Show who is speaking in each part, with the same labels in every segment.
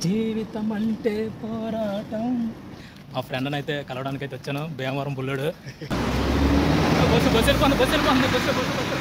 Speaker 1: జీవితం అంటే పోరాటం మా ఫ్రెండ్ని అయితే కలవడానికి అయితే వచ్చాను భీమవరం బుల్లుడు బస్సు బస్సు వెళ్ళిపోంది బస్సు వెళ్ళిపోంది bus bus bus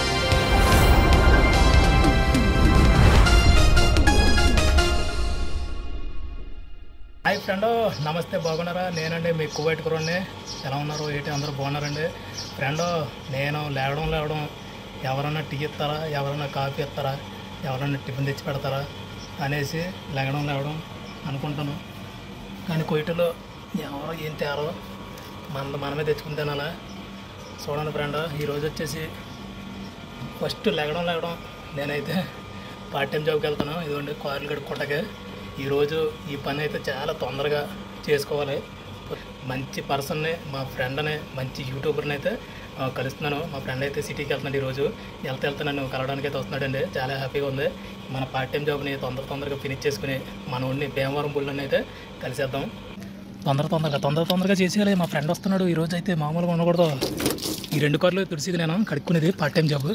Speaker 1: hi friend నమస్తే బాగున్నారా నేనండి మీ కువైట్ కురండి ఎలా ఉన్నారు ఏంటి అందరూ బాగున్నారండి ఫ్రెండ్ నేను లేవడం లేవడం ఎవరన్నా టీ ఇస్తారా ఎవరన్నా కాఫీ ఇస్తారా ఎవరన్నా టిఫిన్ తెచ్చి పెడతారా అనేసి లేగడం లేవడం అనుకుంటాను కానీ కువైట్లో ఎవరో ఏం తేరో మన మనమే తెచ్చుకుని తినాలా చూడండి ఫ్రెండ్ ఈరోజు వచ్చేసి ఫస్ట్ లెగడం లెగడం నేనైతే పార్ట్ టైం జాబ్కి వెళ్తాను ఇదిగోండి కార్లు కడుక్కోటకే ఈరోజు ఈ పని అయితే చాలా తొందరగా చేసుకోవాలి మంచి పర్సన్ని మా ఫ్రెండ్ని మంచి యూట్యూబర్ని అయితే ఆ, కలుస్తున్నాను మా ఫ్రెండ్ అయితే సిటీకి వెళ్తున్నాడు ఈరోజు వెళ్తే వెళ్తే నన్ను కలవడానికి అయితే వస్తున్నాడండి చాలా హ్యాపీగా ఉంది మన పార్ట్ టైం జాబ్ని తొందర తొందరగా ఫినిష్ చేసుకుని మన ఊరిని భీమవరం బుల్లని అయితే కలిసేద్దాం తొందర తొందరగా తొందర తొందరగా చేసేయాలి మా ఫ్రెండ్ వస్తున్నాడు ఈరోజు అయితే మామూలుగా ఉండకూడదు ఈ రెండు కార్లు తుడిసిది నేను కడుక్కునేది పార్ట్ టైం జాబ్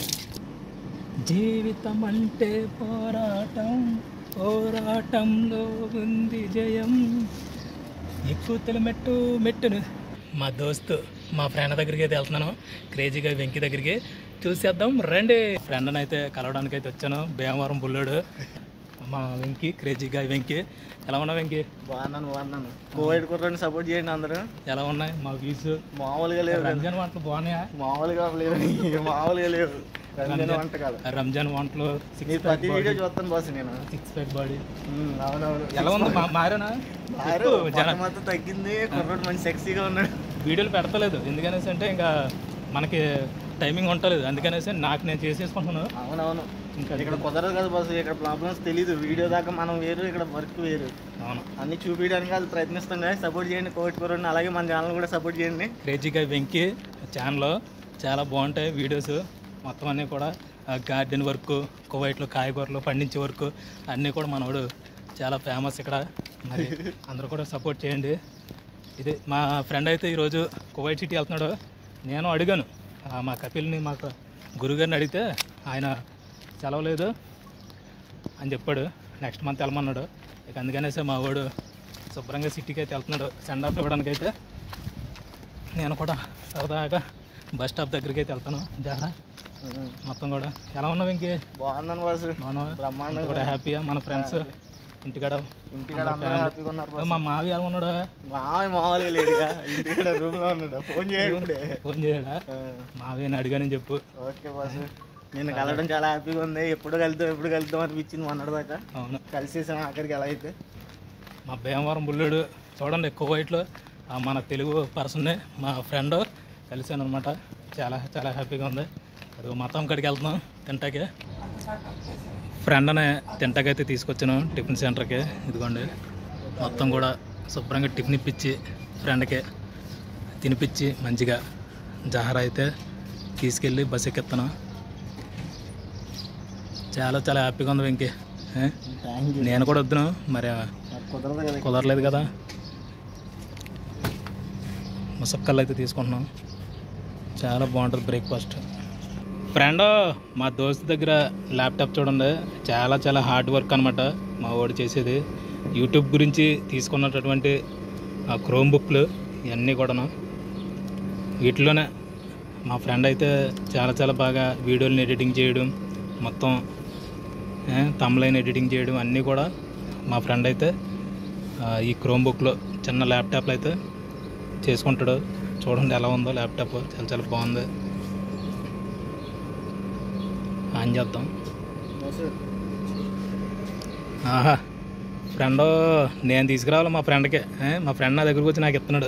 Speaker 1: జీవితం అంటే పోరాటం పోరాటంలో ఉంది జయం ఎక్కువ మెట్టు మెట్టును మా దోస్తు మా ఫ్రెండ్ దగ్గరికి అయితే వెళ్తున్నాను క్రేజీగా వెంకీ దగ్గరికి చూసేద్దాం రండి ఫ్రెండ్ని అయితే కలవడానికి అయితే వచ్చాను భీమవరం బుల్లోడు మా వెంకీ క్రేజీగా వెంకీ ఎలా ఉన్నావు వెంకీ
Speaker 2: బాగున్నాను బాగున్నాను కోవిడ్ కుర్రని సపోర్ట్ చేయండి అందరూ
Speaker 1: ఎలా ఉన్నాయి మా వ్యూస్
Speaker 2: మామూలుగా లేవు
Speaker 1: రంజాన్ వంటలు బాగున్నాయా
Speaker 2: మామూలుగా లేవు మామూలుగా లేవు రంజాన్ వంటకాలు
Speaker 1: రంజాన్ వంటలు
Speaker 2: నీ
Speaker 1: సిక్స్ ప్యాక్
Speaker 2: ప్రతి వీడియో చూస్తాను బాస్ నేను
Speaker 1: సిక్స్ ప్యాక్ బాడీ
Speaker 2: ఉమ్, అవునవును
Speaker 1: ఎలా ఉంది మా- మారేనా
Speaker 2: ఆరు
Speaker 1: ఎక్కువ జనం
Speaker 2: మొత్తం తగ్గింది కుర్రోడు మంచి సెక్సీగా ఉన్నాడు
Speaker 1: వీడియోలు పెడతలేదు ఎందుకనేసి అంటే ఇంకా మనకి టైమింగ్ ఉండలేదు అందుకనేసి నాకు నేను చేసేసుకుంటున్నాను
Speaker 2: అవునవును
Speaker 1: ఇంకా
Speaker 2: ఇక్కడ కుదరదు కదా బాస్ ఇక్కడ ప్రాబ్లమ్స్ తెలియదు వీడియో దాకా మనం వేరు ఇక్కడ వర్క్ వేరు
Speaker 1: అవును
Speaker 2: అన్ని చూపించడానికి అది ప్రయత్నిస్తాం కదా సపోర్ట్ చేయండి కోవిడ్ కుర్రోడిని అలాగే మన ఛానల్ కూడా సపోర్ట్ చేయండి
Speaker 1: క్రేజీగా వెంకీ ఛానల్లో చాలా బాగుంటాయి వీడియోస్ మొత్తం అన్నీ కూడా గార్డెన్ వర్క్ కువైట్లో కాయగూరలు పండించే వర్క్ అన్నీ కూడా మనవాడు చాలా ఫేమస్ ఇక్కడ మరి అందరూ కూడా సపోర్ట్ చేయండి ఇది మా ఫ్రెండ్ అయితే ఈరోజు కువైట్ సిటీ వెళ్తున్నాడు నేను అడిగాను ఆ, మా కపిల్ని మాకు గురుగారిని అడిగితే ఆయన సెలవు లేదు అని చెప్పాడు నెక్స్ట్ మంత్ వెళ్ళమన్నాడు ఇక అందుకనేసి మా వాడు శుభ్రంగా సిటీకి అయితే వెళ్తున్నాడు సెండ్ ఆఫ్ ఇవ్వడానికి అయితే నేను కూడా సరదాగా బస్ స్టాప్ దగ్గరికి అయితే వెళ్తాను జాగ్రత్త
Speaker 2: ఉమ్,
Speaker 1: మొత్తం కూడా ఎలా ఉన్నావు ఇంకే
Speaker 2: బాగున్నాను బాస్
Speaker 1: మనం
Speaker 2: బ్రహ్మాండంగా
Speaker 1: కూడా హ్యాపీగా మన ఫ్రెండ్స్ ఇంటికాడ
Speaker 2: ఇంటికాడ అందరూ హ్యాపీగా ఉన్నారు బాస్
Speaker 1: మా మావి ఎలా ఉన్నాడు
Speaker 2: మామయ్య మామూలుగా లేడుగా ఇంటికాడ రూమ్ లో ఉన్నాడు ఫోన్ చేయండి
Speaker 1: ఫోన్ చేయడా మావి అని అడిగానని చెప్పు
Speaker 2: ఓకే బాస్ నేను కలవడం చాలా హ్యాపీగా ఉంది ఎప్పుడు కలుద్దాం ఎప్పుడు కలుద్దాం అనిపించింది మొన్నటి దాకా
Speaker 1: అవును
Speaker 2: కలిసేసాం ఆఖరికి ఎలా అయితే
Speaker 1: మా భీమవరం బుల్లుడు చూడండి కువైట్లో ఆ మన తెలుగు పర్సన్ని మా ఫ్రెండ్ కలిసాను అనమాట చాలా చాలా హ్యాపీగా ఉంది అది మొత్తం కాడికి వెళ్తున్నాం తింటాకే ఫ్రెండ్ అనే తింటాకి అయితే తీసుకొచ్చాను టిఫిన్ సెంటర్కి ఇదిగోండి మొత్తం కూడా శుభ్రంగా టిఫిన్ ఇప్పించి ఫ్రెండ్కి తినిపించి మంచిగా జహరా అయితే తీసుకెళ్ళి బస్ ఎక్కిస్తాను చాలా చాలా హ్యాపీగా ఉంది వెంకీ ఏ?
Speaker 2: థ్యాంక్ యూ
Speaker 1: నేను కూడా వద్దును మరి
Speaker 2: నాకు కుదరదు కదా
Speaker 1: కుదరలేదు కదా ముసక్కలు అయితే తీసుకుంటున్నాం చాలా బాగుంటుంది బ్రేక్ఫాస్ట్ ఫ్రెండ్ మా దోస్త్ దగ్గర ల్యాప్టాప్ చూడండి చాలా చాలా హార్డ్ వర్క్ అనమాట మా వాడు చేసేది యూట్యూబ్ గురించి తీసుకున్నటువంటి ఆ క్రోమ్ బుక్లు ఇవన్నీ కూడాను వీటిలోనే మా ఫ్రెండ్ అయితే చాలా చాలా బాగా వీడియోని ఎడిటింగ్ చేయడం మొత్తం తమ్లైన్ ఎడిటింగ్ చేయడం అన్నీ కూడా మా ఫ్రెండ్ అయితే ఆ, ఈ క్రోమ్ బుక్లో చిన్న ల్యాప్టాప్లో అయితే చేసుకుంటాడు చూడండి ఎలా ఉందో ల్యాప్టాప్ చాలా చాలా బాగుంది ఆన్ చేద్దాం
Speaker 2: బాస్
Speaker 1: ఆహా ఫ్రెండ్ నేను తీసుకురావాలి మా ఫ్రెండ్కి ఏ? మా ఫ్రెండ్ నా దగ్గరకు వచ్చి నాకు ఇస్తున్నాడు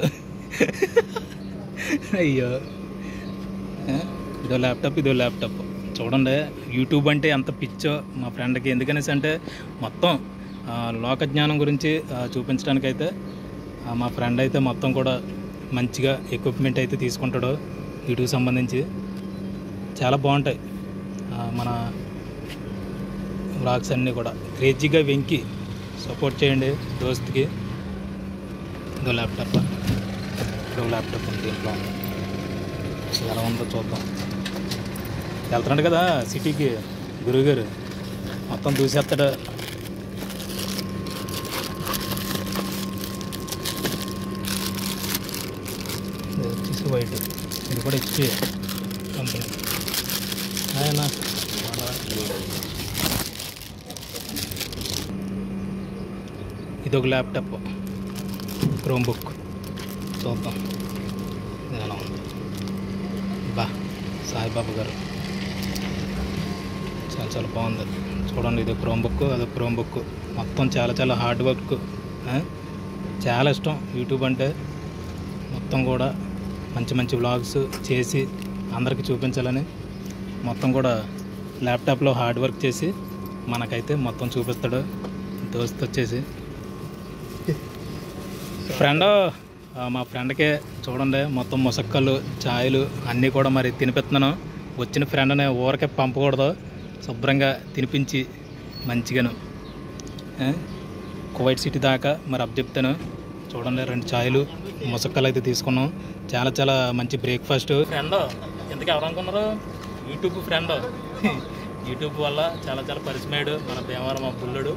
Speaker 1: అయ్యో ఏ? ఇదో ల్యాప్టాప్ ఇదో ల్యాప్టాప్ చూడండి యూట్యూబ్ అంటే ఎంత పిచ్చో మా ఫ్రెండ్కి ఎందుకనేసి అంటే మొత్తం ఆ, లోక జ్ఞానం గురించి ఆ, చూపించడానికి అయితే ఆ, మా ఫ్రెండ్ అయితే మొత్తం కూడా మంచిగా ఎక్విప్మెంట్ అయితే తీసుకుంటాడు యూట్యూబ్ సంబంధించి చాలా బాగుంటాయి ఆ, మన వ్లాగ్స్ అన్నీ కూడా క్రేజీగా వెంకి సపోర్ట్ చేయండి దోస్త్కి ఇదో ల్యాప్టాప్ ఇదో ల్యాప్టాప్ ఉంది దీంట్లో ఎలా ఉందో చూద్దాం వెళ్తున్నాడు కదా సిటీకి గురువుగారు మొత్తం చూసేస్తాడు వైట్ ఇది కూడా హెచ్పి కంపెనీ ఆయన ఇది ఒక ల్యాప్టాప్ క్రోమ్ బుక్ చూద్దాం ఇది ఎలా ఉంది బా సాయిబాబా గారు చాలా చాలా బాగుంది చూడండి ఇది క్రోమ్ బుక్ అది క్రోమ్ బుక్ మొత్తం చాలా చాలా హార్డ్ వర్క్ ఆ? చాలా ఇష్టం యూట్యూబ్ అంటే మొత్తం కూడా మంచి మంచి వ్లాగ్స్ చేసి అందరికీ చూపించాలని మొత్తం కూడా ల్యాప్టాప్లో హార్డ్ వర్క్ చేసి మనకైతే మొత్తం చూపిస్తాడు దోస్త్ వచ్చేసి ఫ్రెండ్ మా ఫ్రెండ్కే చూడండి మొత్తం ముసక్కలు ఛాయలు అన్నీ కూడా మరి తినిపిస్తున్నాను వచ్చిన ఫ్రెండ్ని ఊరకే పంపకూడదు శుభ్రంగా తినిపించి మంచిగాను ఆ? కువైట్ సిటీ దాకా మరి అప్ చెప్తాను చూడండి రెండు ఛాయలు ముసక్కలు అయితే తీసుకున్నాం చాలా చాలా మంచి బ్రేక్ఫాస్ట్ ఫ్రెండ్ ఎందుకు ఎవరు అనుకున్నారు యూట్యూబ్ ఫ్రెండ్ యూట్యూబ్ వల్ల చాలా చాలా పరిచయమాడు మన భీమవరం మా బుల్లుడు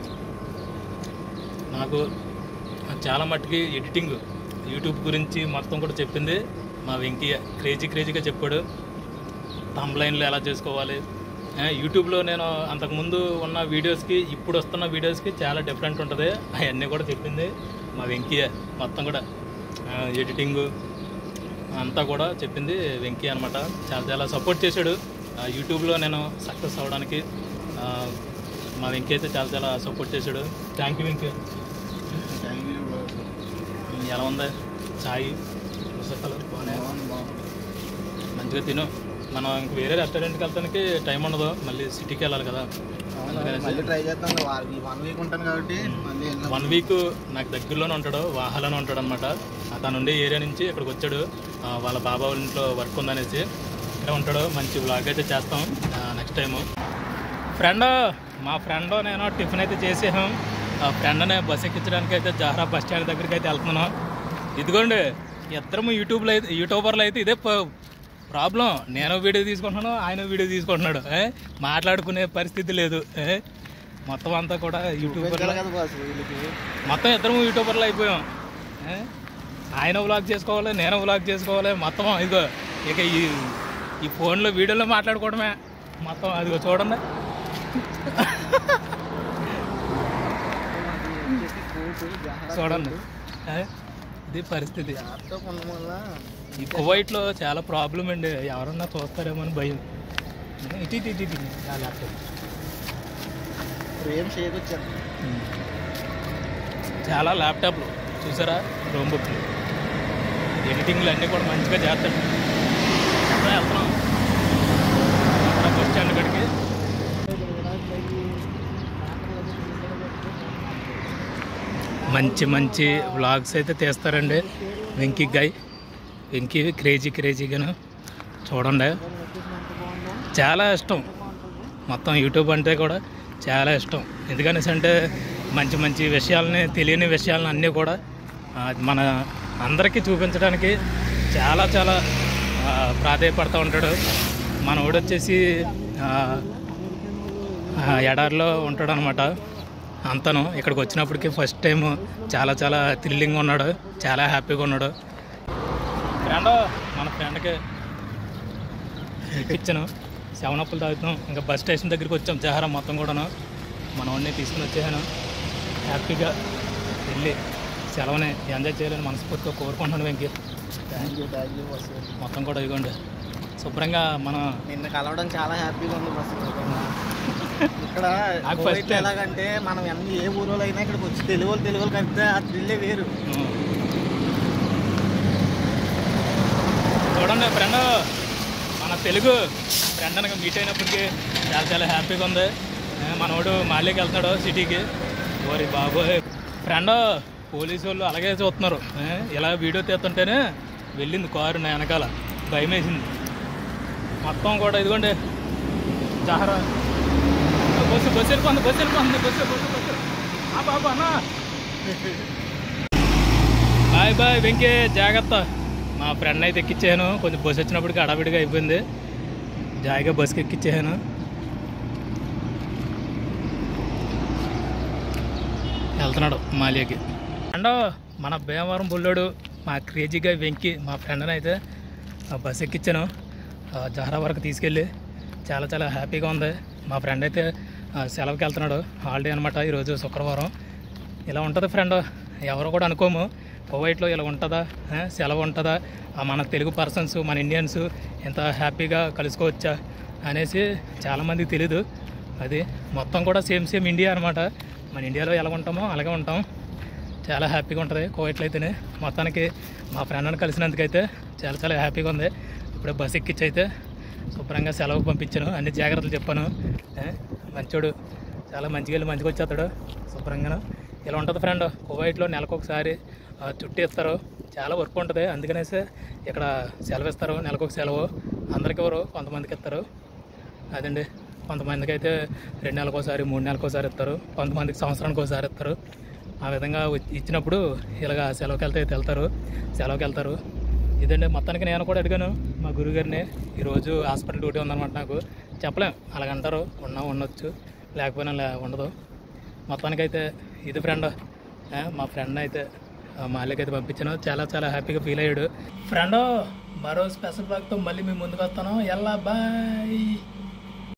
Speaker 1: నాకు చాలా మట్టుకి ఎడిటింగ్ యూట్యూబ్ గురించి మొత్తం కూడా చెప్పింది మా వెంకయ్య క్రేజీ క్రేజీగా చెప్పాడు లైన్లు ఎలా చేసుకోవాలి ఆ, యూట్యూబ్లో నేను అంతకుముందు ఉన్న వీడియోస్కి ఇప్పుడు వస్తున్న వీడియోస్కి చాలా డిఫరెంట్ ఉంటుంది అవన్నీ కూడా చెప్పింది మా వెంకయ్య మొత్తం కూడా ఎడిటింగ్ అంతా కూడా చెప్పింది వెంకయ్య అనమాట చాలా చాలా సపోర్ట్ చేశాడు ఆ, యూట్యూబ్లో నేను సక్సెస్ అవ్వడానికి ఆ, మా వెంకయ్య అయితే చాలా చాలా సపోర్ట్ చేశాడు థ్యాంక్ యూ వెంకయ్య ఎలా ఉంది చాయ్ ముసక్కలు బాగున్నాయి మంచిగా తిను మనం ఇంక వేరే రెస్టారెంట్కి వెళ్తానికి టైం ఉండదు మళ్ళీ సిటీకి వెళ్ళాలి కదా
Speaker 2: మళ్ళీ ట్రై చేస్తాం వన్ వీక్ ఉంటాను కాబట్టి మళ్ళీ వెళ్దాం.
Speaker 1: వన్ వీక్ నాకు దగ్గరలోనే ఉంటాడు వాహాలోనే ఉంటాడు అనమాట తను ఉండే ఏరియా నుంచి ఇక్కడికి వచ్చాడు ఆ, వాళ్ళ బాబా వాళ్ళ ఇంట్లో వర్క్ ఉందనేసి ఇక్కడే ఉంటాడు మంచి బ్లాగ్ అయితే చేస్తాం నెక్స్ట్ టైము ఫ్రెండ్ మా ఫ్రెండ్ నేను టిఫిన్ అయితే చేసేసాం ఆ ఫ్రెండ్ని బస్ ఎక్కించడానికి అయితే జహరా బస్ స్టాండ్ దగ్గరికి అయితే వెళ్తున్నాం ఇదిగోండి ఇద్దరము యూట్యూబ్లో అయితే యూట్యూబర్లు అయితే ఇదే ప్రాబ్లం నేను వీడియో తీసుకుంటున్నాను ఆయన వీడియో తీసుకుంటున్నాడు ఏ? మాట్లాడుకునే పరిస్థితి లేదు ఏ? మొత్తం అంతా కూడా యూట్యూబర్లు
Speaker 2: చూపించాలి కదా బాస్ వీళ్ళకి
Speaker 1: మొత్తం ఇద్దరం యూట్యూబర్లు అయిపోయాం ఏ? ఆయన వ్లాగ్ చేసుకోవాలి నేను వ్లాగ్ చేసుకోవాలి మొత్తం ఇదిగో ఇక ఈ ఈ ఫోన్లో వీడియోలో మాట్లాడుకోవడమే మొత్తం అదిగో చూడండి చూడండి ఏ? ఇది పరిస్థితి
Speaker 2: ల్యాప్టాప్ ఉండడం వల్ల
Speaker 1: ఈ కువైట్లో చాలా ప్రాబ్లం అండి ఎవరన్నా చూస్తారేమో అని భయం ఇటు ఇటు ఇటు ఇటు ఆ ల్యాప్టాప్
Speaker 2: ఫ్రేమ్ షేక్ వచ్చాను
Speaker 1: చాలా ల్యాప్టాప్లు చూసారా రోమ్ బుక్లు ఎడిటింగ్లు అన్నీ కూడా మంచిగా చేస్తాడు ఎక్కడ వెళ్తున్నాం అక్కడ బస్ స్టాండ్ కాడికి మంచి మంచి వ్లాగ్స్ అయితే తీస్తారండి వెంకీ గాయ్ వెంకీ క్రేజీ క్రేజీగాను చూడండి చాలా ఇష్టం మొత్తం యూట్యూబ్ అంటే కూడా చాలా ఇష్టం ఎందుకనేసి అంటే మంచి మంచి విషయాలని తెలియని విషయాలను అన్నీ కూడా ఆ, మన అందరికీ చూపించడానికి చాలా చాలా ఆ, ప్రాధేయపడుతూ ఉంటాడు మన వచ్చేసి ఎడారిలో ఉంటాడు అనమాట అంతను ఇక్కడికి వచ్చినప్పటికీ ఫస్ట్ టైం చాలా చాలా థ్రిల్లింగ్ ఉన్నాడు చాలా హ్యాపీగా ఉన్నాడు ఫ్రెండ్ మన ఫ్రెండ్కి ఇచ్చాను సెవెన్ అప్పులు తాగుతాం ఇంకా బస్ స్టేషన్ దగ్గరికి వచ్చాం జహరా మొత్తం కూడాను మన వాడిని తీసుకుని వచ్చేసాను హ్యాపీగా వెళ్ళి సెలవుని ఎంజాయ్ చేయాలని మనస్ఫూర్తిగా కోరుకుంటున్నాను Venky
Speaker 2: thank you thank you bus
Speaker 1: మొత్తం కూడా ఇదిగోండి శుభ్రంగా మనం
Speaker 2: నిన్న కలవడం చాలా హ్యాపీగా ఉంది బస్ ఇక్కడ
Speaker 1: నాకు
Speaker 2: కువైట్
Speaker 1: first time.
Speaker 2: ఎలాగంటే మనం అన్ని ఏ ఊరోళ్ళు అయినా ఇక్కడికి వచ్చి తెలుగు వాళ్ళు తెలుగు వాళ్ళు కలిపితే ఆ థ్రిల్లే వేరు
Speaker 1: ఉం. చూడండి ఫ్రెండ్ మన తెలుగు ఫ్రెండ్ అనగా మీట్ అయినప్పటికీ చాలా చాలా హ్యాపీగా ఉంది ఏ, మనోడు మాల్యకి వెళ్తాడు సిటీకి ఓరి బాబోయ్ ఫ్రెండ్ పోలీసు వాళ్ళు అలాగే చూస్తున్నారు ఏ, ఇలా వీడియో తీస్తుంటేనే వెళ్ళింది కారు నా వెనకాల భయం వేసింది మొత్తం కూడా ఇదిగోండి జహరా బస్సు బస్సు వెళ్ళిపోతుంది బస్సు వెళ్ళిపోతుంది బస్సు బస్సు బస్సు ఆ బాబా అన్నా బాయ్ బాయ్ వెంకీ జాగ్రత్త మా ఫ్రెండ్ అయితే ఎక్కించాను కొంచెం బస్సు వచ్చినప్పటికి అడావిడిగా అయిపోయింది జాయిగా బస్కి ఎక్కించాను వెళ్తున్నాడు మాలియాకి అండ్ మన భీమవరం బుల్లోడు మా క్రేజీగా వెంకి మా ఫ్రెండ్ని అయితే ఆ బస్ ఎక్కించాను ఆ జహరా వరకు తీసుకెళ్ళి చాలా చాలా హ్యాపీగా ఉంది మా ఫ్రెండ్ అయితే ఆ, సెలవుకి వెళ్తున్నాడు హాలిడే అనమాట ఈరోజు శుక్రవారం ఇలా ఉంటుంది ఫ్రెండ్ ఎవరు కూడా అనుకోము కువైట్లో ఇలా ఉంటుందా ఆ, సెలవు ఉంటుందా ఆ, మన తెలుగు పర్సన్స్ మన ఇండియన్స్ ఎంత హ్యాపీగా కలుసుకోవచ్చా అనేసి చాలామందికి తెలీదు అది మొత్తం కూడా సేమ్ సేమ్ ఇండియా అనమాట మన ఇండియాలో ఎలా ఉంటామో అలాగే ఉంటాం చాలా హ్యాపీగా ఉంటుంది కువైట్లో అయితేనే మొత్తానికి మా ఫ్రెండ్ని కలిసినందుకైతే చాలా చాలా హ్యాపీగా ఉంది ఇప్పుడే బస్ ఎక్కించి అయితే శుభ్రంగా సెలవు పంపించాను అన్ని జాగ్రత్తలు చెప్పాను ఏ, మంచోడు చాలా మంచిగా వెళ్ళి మంచిగా వచ్చేస్తాడు శుభ్రంగా ఇలా ఉంటుంది ఫ్రెండ్ కువైట్లో నెలకు ఒకసారి ఆ, చుట్టూ ఇస్తారు చాలా వర్క్ ఉంటుంది అందుకనేసి ఇక్కడ సెలవు ఇస్తారు నెలకు ఒక సెలవు అందరికి ఎవరు కొంతమందికి ఇస్తారు అదండి కొంతమందికి అయితే రెండు నెలలకు ఒకసారి మూడు నెలలకు ఒకసారి ఇస్తారు కొంతమందికి సంవత్సరానికి ఒకసారి ఇస్తారు ఆ విధంగా వచ్చి- ఇచ్చినప్పుడు ఇలాగ సెలవుకి వెళ్తే అయితే వెళ్తారు సెలవుకి వెళ్తారు ఇదండి మొత్తానికి నేను కూడా అడిగాను మా గురుగారిని ఈరోజు హాస్పిటల్ డ్యూటీ ఉందన్నమాట నాకు చెప్పలేం అలాగంటారు ఉన్నా ఉండొచ్చు లేకపోయినా లే ఉండదు మొత్తానికైతే ఇది ఫ్రెండ్ మా ఫ్రెండ్ అయితే ఆ, మాల్యకి అయితే పంపించాను చాలా చాలా హ్యాపీగా ఫీల్ అయ్యాడు ఫ్రెండ్ మరో స్పెషల్ బ్లాగ్తో మళ్ళీ మీ ముందుకు వస్తాను ఎల్లా బాయ్